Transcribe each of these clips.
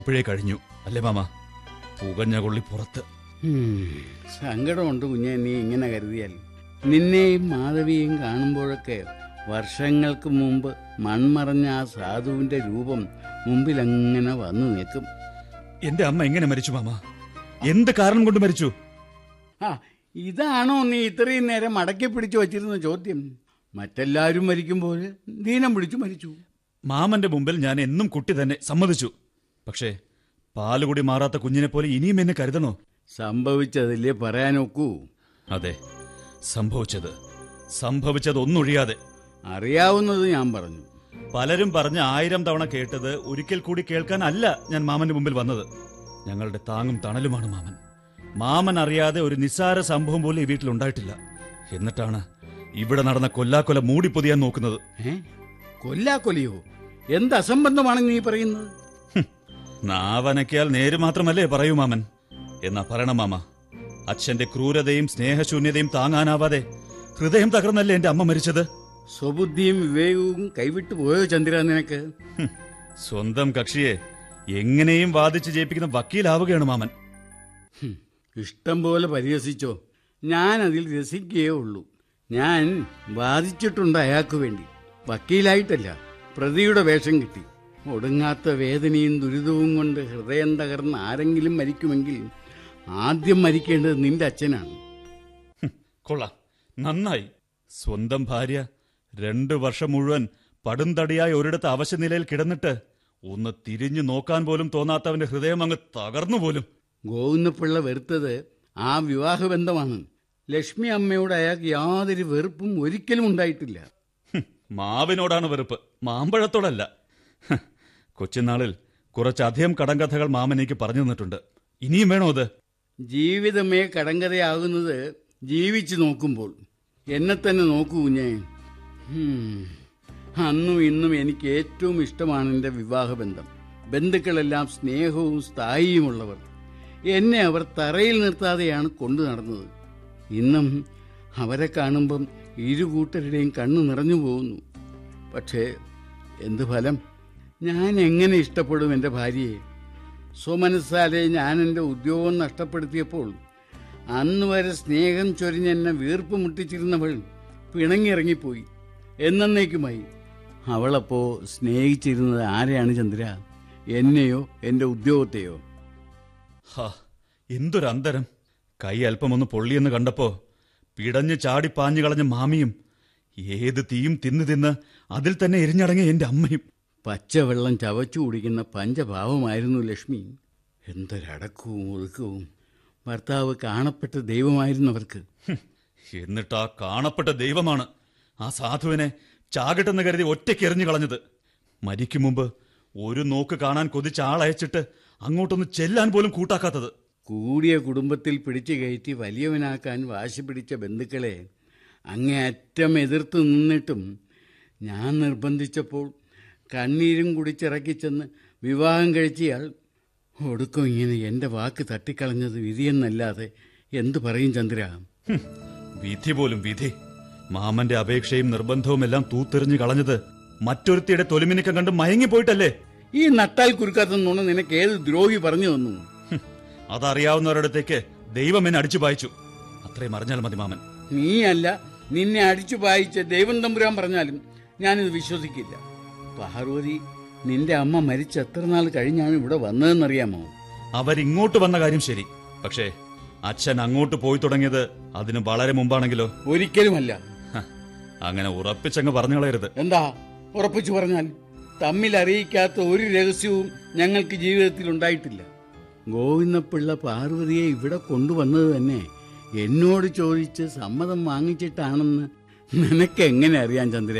ഇപ്പോഴേ കഴിഞ്ഞു അല്ലേ മാമ പുകഞ്ഞ കൊള്ളി പുറത്ത് ഉം, സങ്കടമുണ്ട് കുഞ്ഞെ നീ ഇങ്ങനെ കരുതിയാൽ നിന്നെയും മാധവിയെയും കാണുമ്പോഴൊക്കെ വർഷങ്ങൾക്ക് മുമ്പ് മൺമറഞ്ഞ ആ സാധുവിന്റെ രൂപം മുമ്പിൽ അങ്ങനെ വന്നു നിൽക്കും എന്റെ അമ്മ എങ്ങനെ മരിച്ചു മാമ എന്ത് കാരണം കൊണ്ട് മരിച്ചു ആ ഇതാണോ നീ ഇത്രയും നേരം മടക്കി പിടിച്ചു വച്ചിരുന്ന ചോദ്യം മറ്റെല്ലാവരും മരിക്കുമ്പോൾ ദീനം പിടിച്ചു മരിച്ചു മാമന്റെ മുമ്പിൽ ഞാൻ എന്നും കുട്ടി തന്നെ സമ്മതിച്ചു പക്ഷേ പാലുകൂടി മാറാത്ത കുഞ്ഞിനെ പോലെ ഇനിയും എന്നെ കരുതണോ സംഭവിച്ചതല്ലേ പറയാനൊക്കൂ അതെ സംഭവിച്ചത് സംഭവിച്ചത് ഒന്നൊഴിയാതെ അറിയാവുന്നത് ഞാൻ പറഞ്ഞു പലരും പറഞ്ഞ ആയിരം തവണ കേട്ടത് ഒരിക്കൽ കൂടി കേൾക്കാനല്ല ഞാൻ മാമന്റെ മുമ്പിൽ വന്നത് ഞങ്ങളുടെ താങ്ങും തണലുമാണ് മാമൻ മാമൻ അറിയാതെ ഒരു നിസ്സാര സംഭവം പോലും ഈ വീട്ടിലുണ്ടായിട്ടില്ല എന്നിട്ടാണ് ഇവിടെ നടന്ന കൊല്ലാക്കൊല മൂടിപ്പൊതിയാൻ നോക്കുന്നത് ഏ കൊല്ലാക്കൊലിയോ എന്ത് അസംബന്ധമാണ് നീ പറയുന്നത് ഹും, നാവനക്കിയാൽ നേര് മാത്രമല്ലേ പറയൂ മാമൻ എന്നാ പറയണം മാമ അച്ഛന്റെ ക്രൂരതയും സ്നേഹശൂന്യതയും താങ്ങാനാവാതെ ഹൃദയം തകർന്നല്ലേ എന്റെ അമ്മ മരിച്ചത് സ്വബുദ്ധിയും വിവേകവും കൈവിട്ടു പോയോ ചന്ദ്ര നിനക്ക് ഹും, സ്വന്തം കക്ഷിയെ എങ്ങനെയും വാദിച്ച് ജയിപ്പിക്കുന്ന വക്കീലാവുകയാണ് മാമൻ ഹും, ഇഷ്ടം പോലെ പരിഹസിച്ചോ ഞാൻ അതിൽ രസിക്കുകയേ ഉള്ളൂ ഞാൻ വാദിച്ചിട്ടുണ്ട് അയാൾക്ക് വേണ്ടി വക്കീലായിട്ടല്ല പ്രതിയുടെ വേഷം കിട്ടി ഒടുങ്ങാത്ത വേദനയും ദുരിതവും കൊണ്ട് ഹൃദയം തകർന്ന് ആരെങ്കിലും മരിക്കുമെങ്കിൽ ആദ്യം മരിക്കേണ്ടത് നിന്റെ അച്ഛനാണ് ഹും, കൊള്ളാം നന്നായി സ്വന്തം ഭാര്യ രണ്ടു വർഷം മുഴുവൻ പടുംതടിയായി ഒരിടത്ത് അവശനിലയിൽ കിടന്നിട്ട് ഒന്ന് തിരിഞ്ഞു നോക്കാൻ പോലും തോന്നാത്തവന്റെ ഹൃദയം അങ്ങ് തകർന്നു പോലും ഗോവിന്ദപിള്ള വെറുത്തത് ആ വിവാഹബന്ധമാണ് ലക്ഷ്മി അമ്മയോട് അയാൾക്ക് യാതൊരു വെറുപ്പും ഒരിക്കലും ഉണ്ടായിട്ടില്ല ഹും, മാവിനോടാണ് വെറുപ്പ് മാമ്പഴത്തോടല്ല ഹ്, കൊച്ചുനാളിൽ കുറച്ചധികം കടങ്കഥകൾ മാമൻ എനിക്ക് പറഞ്ഞു തന്നിട്ടുണ്ട് ഇനിയും വേണോ അത് ജീവിതമേ കടങ്കഥയാകുന്നത് ജീവിച്ചു നോക്കുമ്പോൾ എന്നെ തന്നെ നോക്കൂ കുഞ്ഞേ ഹും. അന്നും ഇന്നും എനിക്ക് ഏറ്റവും ഇഷ്ടമാണ് എൻ്റെ വിവാഹബന്ധം ബന്ധുക്കളെല്ലാം സ്നേഹവും സ്ഥായിയുമുള്ളവർ എന്നെ അവർ തറയിൽ നിർത്താതെയാണ് കൊണ്ടു നടന്നത് ഇന്നും അവരെ കാണുമ്പം ഇരു കൂട്ടരുടെയും കണ്ണു നിറഞ്ഞു പോകുന്നു പക്ഷേ എന്ത് ഫലം ഞാൻ എങ്ങനെ ഇഷ്ടപ്പെടും എൻ്റെ ഭാര്യയെ സ്വമനസ്സാലെ ഞാൻ എൻ്റെ ഉദ്യോഗം നഷ്ടപ്പെടുത്തിയപ്പോൾ അന്ന് വരെ സ്നേഹം ചൊരിഞ്ഞെന്നെ വീർപ്പ് മുട്ടിച്ചിരുന്നവൾ പിണങ്ങിയിറങ്ങിപ്പോയി എന്നേക്കുമായി അവളപ്പോ സ്നേഹിച്ചിരുന്നത് ആരെയാണ് ചന്ദ്ര എന്നെയോ എൻ്റെ ഉദ്യോഗത്തെയോ ഹാ എന്തൊരു അന്തരം കൈ അല്പമൊന്ന് പൊള്ളിയെന്ന് കണ്ടപ്പോ പിടഞ്ഞ് ചാടിപ്പാഞ്ഞു കളഞ്ഞ മാമിയും ഏത് തീയും തിന്ന് തിന്ന് അതിൽ തന്നെ എരിഞ്ഞടങ്ങിയ എന്റെ അമ്മയും പച്ചവെള്ളം ചവച്ചു കുടിക്കുന്ന പഞ്ചഭാവമായിരുന്നു ലക്ഷ്മി എന്തൊരടക്കവും ഒതുക്കവും ഭർത്താവ് കാണപ്പെട്ട ദൈവമായിരുന്നവർക്ക് ഹും, എന്നിട്ട് ആ കാണപ്പെട്ട ദൈവമാണ് ആ സാധുവിനെ ചാകട്ടെന്ന് കരുതി ഒറ്റയ്ക്ക് എറിഞ്ഞു കളഞ്ഞത് മരിക്കും മുമ്പ് ഒരു നോക്ക് കാണാൻ കൊതിച്ച ആളയച്ചിട്ട് അങ്ങോട്ടൊന്ന് ചെല്ലാൻ പോലും കൂട്ടാക്കാത്തത് കൂടിയ കുടുംബത്തിൽ പിടിച്ചു കയറ്റി വലിയവനാക്കാൻ വാശി പിടിച്ച ബന്ധുക്കളെ അങ്ങേയറ്റം എതിർത്ത് നിന്നിട്ടും ഞാൻ നിർബന്ധിച്ചപ്പോൾ കണ്ണീരും കുടിച്ചിറക്കി ചെന്ന് വിവാഹം കഴിച്ചയാൾ ഒടുക്കം ഇങ്ങനെ എൻ്റെ വാക്ക് തട്ടിക്കളഞ്ഞത് വിധിയെന്നല്ലാതെ എന്തു പറയും ചന്ദ്ര ഹും, വിധി പോലും വിധി മാമന്റെ അപേക്ഷയും നിർബന്ധവും എല്ലാം തൂത്തെറിഞ്ഞു കളഞ്ഞത് മറ്റൊരുത്തിയുടെ തൊലിമിനുക്കം കണ്ട് മയങ്ങിപ്പോയിട്ടല്ലേ ഈ നട്ടാൽ കുരുക്കാത്ത നുണ നിനക്ക് ഏത് ദ്രോഹി പറഞ്ഞു തന്നു ഹും, അതറിയാവുന്നവരടുത്തേക്ക് ദൈവം എന്നെ അടിച്ചു പായിച്ചു അത്രയും അറിഞ്ഞാൽ മതി മാമൻ നീയല്ല നിന്നെ അടിച്ചു പായിച്ച ദൈവം തമ്പുരാൻ പറഞ്ഞാലും ഞാനിത് വിശ്വസിക്കില്ല പാർവതി നിന്റെ അമ്മ മരിച്ച എത്ര നാൾ കഴിഞ്ഞാണ് ഇവിടെ വന്നതെന്നറിയാമോ അവരിങ്ങോട്ട് വന്ന കാര്യം ശരി പക്ഷേ അച്ഛൻ അങ്ങോട്ട് പോയി തുടങ്ങിയത് അതിന് വളരെ മുമ്പാണെങ്കിലോ ഒരിക്കലുമല്ല ഹ, അങ്ങനെ ഉറപ്പിച്ചങ്ങ് പറഞ്ഞു കളയരുത് എന്താ ഉറപ്പിച്ചു പറഞ്ഞാൽ തമ്മിൽ അറിയിക്കാത്ത ഒരു രഹസ്യവും ഞങ്ങൾക്ക് ജീവിതത്തിൽ ഉണ്ടായിട്ടില്ല ഗോവിന്ദപിള്ള പാർവതിയെ ഇവിടെ കൊണ്ടുവന്നത് തന്നെ എന്നോട് ചോദിച്ച് സമ്മതം വാങ്ങിച്ചിട്ടാണെന്ന് നിനക്ക് എങ്ങനെ അറിയാൻ ചന്ദ്ര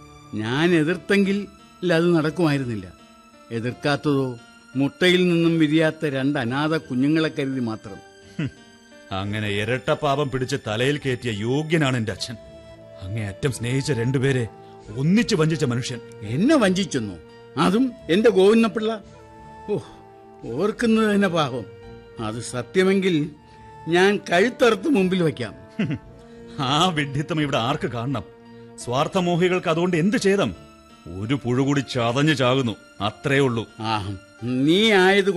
ഞാൻ എതിർത്തെങ്കിൽ അത് നടക്കുമായിരുന്നില്ല എതിർക്കാത്തതോ മുട്ടയിൽ നിന്നും വിരിയാത്ത രണ്ട് അനാഥ കുഞ്ഞുങ്ങളെ കരുതി മാത്രം ഹും, അങ്ങനെ ഇരട്ട പാപം പിടിച്ച് തലയിൽ കയറ്റിയ യോഗ്യനാണ് എന്റെ അച്ഛൻ അങ്ങേയറ്റം സ്നേഹിച്ച രണ്ടുപേരെ ഒന്നിച്ചു വഞ്ചിച്ച മനുഷ്യൻ എന്നെ വഞ്ചിച്ചെന്നു അതും എന്റെ ഗോവിന്ദപിള്ള ഓ ഓർക്കുന്നത് തന്നെ പാപം അത് സത്യമെങ്കിൽ ഞാൻ കഴുത്തറുത്ത് മുമ്പിൽ വയ്ക്കാം ഹും, ആ വിഡ്ഢിത്തം ഇവിടെ ആർക്ക് കാണണം സ്വാർത്ഥമോഹികൾക്ക് അതുകൊണ്ട് എന്ത് ചെയ്തം ഒരു പുഴു കൂടി ചതഞ്ഞു ചാകുന്നു അത്രേ ഉള്ളൂ ആ നീ ആയത്